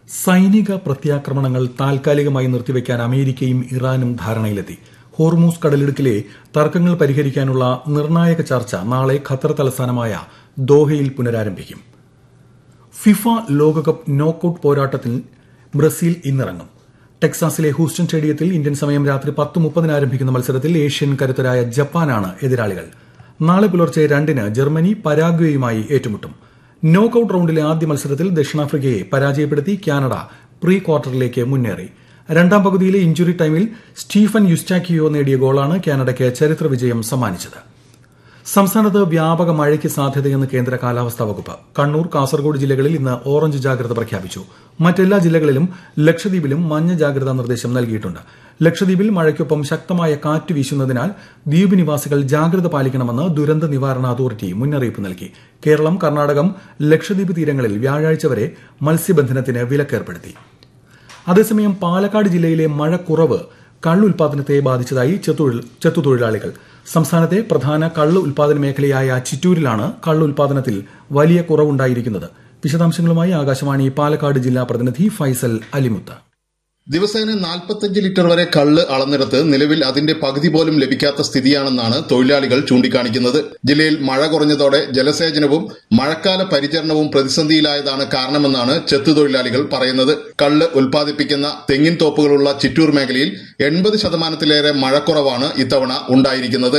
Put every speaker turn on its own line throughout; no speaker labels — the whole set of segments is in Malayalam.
സൈനിക പ്രത്യാക്രമണങ്ങൾ താൽക്കാലികമായി നിർത്തിവെക്കാൻ അമേരിക്കയും ഇറാനും ധാരണയിലെത്തി ഹോർമൂസ് കടലിടുക്കിലെ തർക്കങ്ങൾ പരിഹരിക്കാനുള്ള നിർണായക ചർച്ച നാളെ ഖത്തർ തലസ്ഥാനമായ ദോഹയിൽ പുനരാരംഭിക്കും ഫിഫ ലോകകപ്പ് നോക്കൌട്ട് പോരാട്ടത്തിൽ ബ്രസീൽ ഇന്നിറങ്ങും ടെക്സാസിലെ ഹൂസ്റ്റൺ സ്റ്റേഡിയത്തിൽ ഇന്ത്യൻ സമയം രാത്രി പത്ത് മുപ്പതിന് ആരംഭിക്കുന്ന മത്സരത്തിൽ ഏഷ്യൻ കരുത്തരായ ജപ്പാനാണ് എതിരാളികൾ നാളെ പുലർച്ചെ രണ്ടിന് ജർമ്മനി പരാഗ്വേയുമായി ഏറ്റുമുട്ടും നോക്കൌട്ട് റൌണ്ടിലെ ആദ്യ മത്സരത്തിൽ ദക്ഷിണാഫ്രിക്കയെ പരാജയപ്പെടുത്തി കാനഡ പ്രീ ക്വാർട്ടറിലേക്ക് മുന്നേറി രണ്ടാം പകുതിയിലെ ഇഞ്ചുറി ടൈമിൽ സ്റ്റീഫൻ യുസ്റ്റാക്കിയോ നേടിയ ഗോളാണ് കാനഡയ്ക്ക് ചരിത്ര വിജയം സമ്മാനിച്ചത് സംസ്ഥാനത്ത് വ്യാപക മഴയ്ക്ക് സാധ്യതയെന്ന് കേന്ദ്ര കാലാവസ്ഥാ വകുപ്പ് കണ്ണൂർ കാസർഗോഡ് ജില്ലകളിൽ ഇന്ന് ഓറഞ്ച് ജാഗ്രത പ്രഖ്യാപിച്ചു മറ്റെല്ലാ ജില്ലകളിലും ലക്ഷദ്വീപിലും മഞ്ഞ ജാഗ്രതാ നിർദ്ദേശം നൽകിയിട്ടുണ്ട് ലക്ഷദ്വീപിൽ മഴയ്ക്കൊപ്പം ശക്തമായ കാറ്റ് വീശുന്നതിനാൽ ദ്വീപ് നിവാസികൾ ജാഗ്രത പാലിക്കണമെന്ന് ദുരന്ത നിവാരണ അതോറിറ്റി മുന്നറിയിപ്പ് നൽകി കേരളം കർണാടകം ലക്ഷദ്വീപ് തീരങ്ങളിൽ വ്യാഴാഴ്ച വരെ മത്സ്യബന്ധനത്തിന് വിലക്കേർപ്പെടുത്തി അതേസമയം പാലക്കാട് ജില്ലയിലെ മഴക്കുറവ് കള്ള് ഉൽപാദനത്തെ ബാധിച്ചതായി ചെത്തുതൊഴിലാളികൾ സംസ്ഥാനത്തെ പ്രധാന കള്ള് ഉൽപാദന മേഖലയായ ചിറ്റൂരിലാണ് കള്ള് ഉൽപാദനത്തിൽ വലിയ കുറവുണ്ടായിരിക്കുന്നത് വിശദാംശങ്ങളുമായി ആകാശവാണി പാലക്കാട് ജില്ലാ പ്രതിനിധി ഫൈസൽ അലിമുത്ത്
ദിവസേന നാൽപ്പത്തഞ്ച് ലിറ്റർ വരെ കള്ള് അളന്നെടുത്ത് നിലവിൽ അതിന്റെ പകുതി പോലും ലഭിക്കാത്ത സ്ഥിതിയാണെന്നാണ് തൊഴിലാളികൾ ചൂണ്ടിക്കാണിക്കുന്നത് ജില്ലയിൽ മഴ കുറഞ്ഞതോടെ ജലസേചനവും മഴക്കാല പരിചരണവും പ്രതിസന്ധിയിലായതാണ് കാരണമെന്നാണ് ചെത്തു തൊഴിലാളികൾ പറയുന്നത് കള്ള് ഉൽപ്പാദിപ്പിക്കുന്ന തെങ്ങിൻ തോപ്പുകളുള്ള ചിറ്റൂർ മേഖലയിൽ എൺപത് ശതമാനത്തിലേറെ മഴക്കുറവാണ് ഇത്തവണ ഉണ്ടായിരിക്കുന്നത്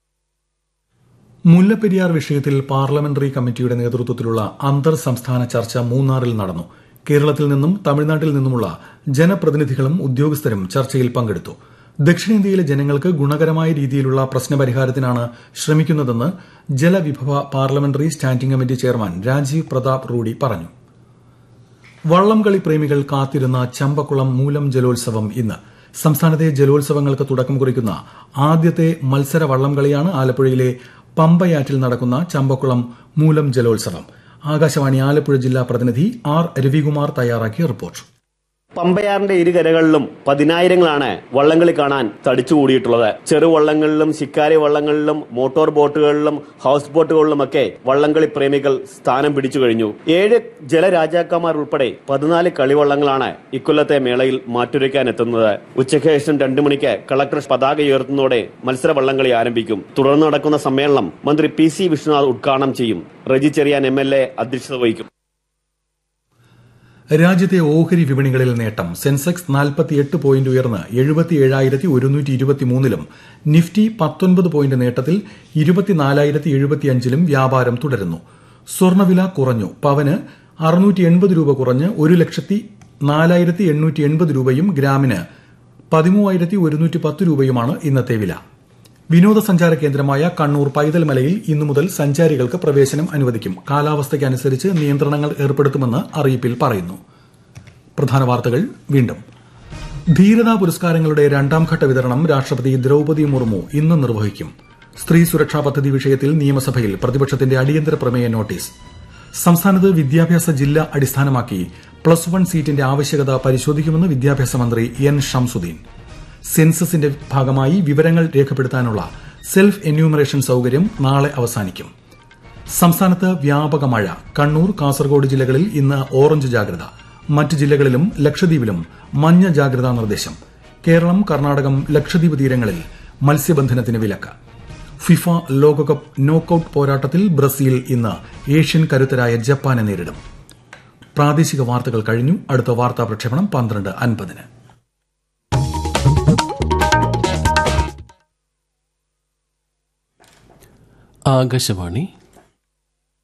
മുല്ലപ്പെരിയാർ വിഷയത്തിൽ പാർലമെന്ററി കമ്മിറ്റിയുടെ നേതൃത്വത്തിലുള്ള അന്തർ സംസ്ഥാന ചർച്ച മൂന്നാറിൽ നടന്നു കേരളത്തിൽ നിന്നും തമിഴ്നാട്ടിൽ നിന്നുമുള്ള ജനപ്രതിനിധികളും ഉദ്യോഗസ്ഥരും ചർച്ചയിൽ പങ്കെടുത്തു ദക്ഷിണേന്ത്യയിലെ ജനങ്ങൾക്ക് ഗുണകരമായ രീതിയിലുള്ള പ്രശ്നപരിഹാരത്തിനാണ് ശ്രമിക്കുന്നതെന്ന് ജലവിഭവ parliamentary standing committee chairman Rajiv Pratap Rudy പറഞ്ഞു വള്ളംകളി പ്രേമികൾ കാത്തിരുന്ന ചമ്പക്കുളം മൂലം ജലോത്സവം ഇന്ന് സംസ്ഥാനത്തെ ജലോത്സവങ്ങൾക്ക് തുടക്കം കുറിക്കുന്ന ആദ്യത്തെ മത്സര വള്ളംകളിയാണ് ആലപ്പുഴയിലെ പമ്പയാറ്റിൽ നടക്കുന്ന ചമ്പക്കുളം മൂലം ജലോത്സവം ആകാശവാണി ആലപ്പുഴ ജില്ലാ പ്രതിനിധി ആർ രവികുമാർ തയ്യാറാക്കിയ റിപ്പോർട്ട്
പമ്പയാറിന്റെ ഇരുകരകളിലും പതിനായിരങ്ങളാണ് വള്ളംകളി കാണാൻ തടിച്ചുകൂടിയിട്ടുള്ളത് ചെറുവള്ളങ്ങളിലും ശിക്കാരി വള്ളങ്ങളിലും മോട്ടോർ ബോട്ടുകളിലും ഹൌസ് ബോട്ടുകളിലുമൊക്കെ വള്ളംകളി പ്രേമികൾ സ്ഥാനം പിടിച്ചു കഴിഞ്ഞു ഏഴ് ജലരാജാക്കന്മാർ ഉൾപ്പെടെ പതിനാല് കളിവള്ളങ്ങളാണ് ഇക്കൊല്ലത്തെ മേളയിൽ മാറ്റുരയ്ക്കാൻ എത്തുന്നത് ഉച്ചയ്ക്ക് ശേഷം രണ്ടു മണിക്ക് കളക്ടർ പതാക ഉയർത്തുന്നതോടെ മത്സര വള്ളംകളി ആരംഭിക്കും തുടർന്ന് നടക്കുന്ന സമ്മേളനം മന്ത്രി പി സി വിഷ്ണുനാഥ് ഉദ്ഘാടനം ചെയ്യും Reji Cherian M L A അധ്യക്ഷത വഹിക്കും
രാജ്യത്തെ ഓഹരി വിപണികളിൽ നേട്ടം സെൻസെക്സ് നാൽപ്പത്തിയെട്ട് പോയിന്റ് ഉയർന്ന് എഴുപത്തിയേഴായിരത്തി ഒരുന്നൂറ്റി ഇരുപത്തിമൂന്നിലും നിഫ്റ്റി പത്തൊൻപത് പോയിന്റ് നേട്ടത്തിൽ ഇരുപത്തിനാലായിരത്തി എഴുപത്തിയഞ്ചിലും വ്യാപാരം തുടരുന്നു സ്വർണ്ണവില കുറഞ്ഞു പവന് അറുന്നൂറ്റി എൺപത് രൂപ കുറഞ്ഞ് ഒരു ലക്ഷത്തി നാലായിരത്തി എണ്ണൂറ്റി എൺപത് രൂപയും ഗ്രാമിന് പതിമൂവായിരത്തി ഒരുന്നൂറ്റി പത്ത് രൂപയുമാണ് ഇന്നത്തെ വില വിനോദസഞ്ചാര കേന്ദ്രമായ കണ്ണൂർ പൈതൽ മലയിൽ ഇന്നു മുതൽ സഞ്ചാരികൾക്ക് പ്രവേശനം അനുവദിക്കും കാലാവസ്ഥയ്ക്കനുസരിച്ച് നിയന്ത്രണങ്ങൾ ഏർപ്പെടുത്തുമെന്ന് അറിയിപ്പിൽ പറയുന്നു പ്രധാന വാർത്തകൾ വീണ്ടും ധീരതാ പുരസ്കാരങ്ങളുടെ രണ്ടാംഘട്ട വിതരണം രാഷ്ട്രപതി ദ്രൌപദി മുർമു ഇന്ന് നിർവഹിക്കും സ്ത്രീ സുരക്ഷാ പദ്ധതി വിഷയത്തിൽ നിയമസഭയിൽ പ്രതിപക്ഷത്തിന്റെ അടിയന്തര പ്രമേയ നോട്ടീസ് സംസ്ഥാനത്ത് വിദ്യാഭ്യാസ ജില്ല അടിസ്ഥാനമാക്കി പ്ലസ് വൺ സീറ്റിന്റെ ആവശ്യകത പരിശോധിക്കുമെന്ന് വിദ്യാഭ്യാസ മന്ത്രി എൻ ഷംസുദ്ദീൻ സെൻസസിന്റെ ഭാഗമായി വിവരങ്ങൾ രേഖപ്പെടുത്താനുള്ള സെൽഫ് എന്യൂമറേഷൻ സൌകര്യം നാളെ അവസാനിക്കും സംസ്ഥാനത്ത് വ്യാപക മഴ കണ്ണൂർ കാസർഗോഡ് ജില്ലകളിൽ ഇന്ന് ഓറഞ്ച് ജാഗ്രത മറ്റ് ജില്ലകളിലും ലക്ഷദ്വീപിലും മഞ്ഞ ജാഗ്രതാ നിർദ്ദേശം കേരളം കർണാടകം ലക്ഷദ്വീപ് തീരങ്ങളിൽ മത്സ്യബന്ധനത്തിന് വിലക്ക് ഫിഫ ലോകകപ്പ് നോക്കൌട്ട് പോരാട്ടത്തിൽ ബ്രസീൽ ഇന്ന് ഏഷ്യൻ കരുത്തരായ ജപ്പാനെ നേരിടും പ്രാദേശിക വാർത്തകൾ കഴിഞ്ഞു അടുത്ത വാർത്താ പ്രക്ഷേപണം പന്ത്രണ്ട് അൻപതിന്
ആകാശവാണി